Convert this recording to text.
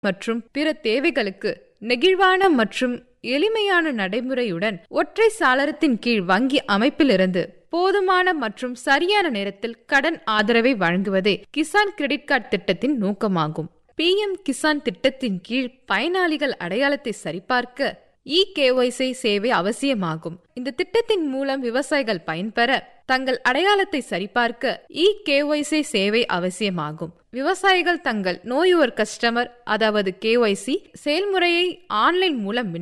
மற்றும் பிற தேவைகளுக்கு நெகிழ்வான மற்றும் எளிமையான நடைமுறையுடன் ஒற்றை சாளரத்தின் கீழ் வங்கி அமைப்பிலிருந்து போதுமான மற்றும் சரியான நேரத்தில் கடன் ஆதரவை வழங்குவதே கிசான் கிரெடிட் கார்டு திட்டத்தின் நோக்கமாகும் பிஎம் கிசான் திட்டத்தின் கீழ் பயனாளிகள் அடையாளத்தை சரிபார்க்க இ கேஒய்சி சேவை அவசியமாகும் இந்த திட்டத்தின் மூலம் விவசாயிகள் பயன்பெற தங்கள் அடையாளத்தை சரிபார்க்க இ கேஒய்சி சேவை அவசியமாகும் விவசாயிகள் தங்கள் நோயுவர் கஸ்டமர் அதாவது கேஒய்சி செயல்முறையை ஆன்லைன் மூலம்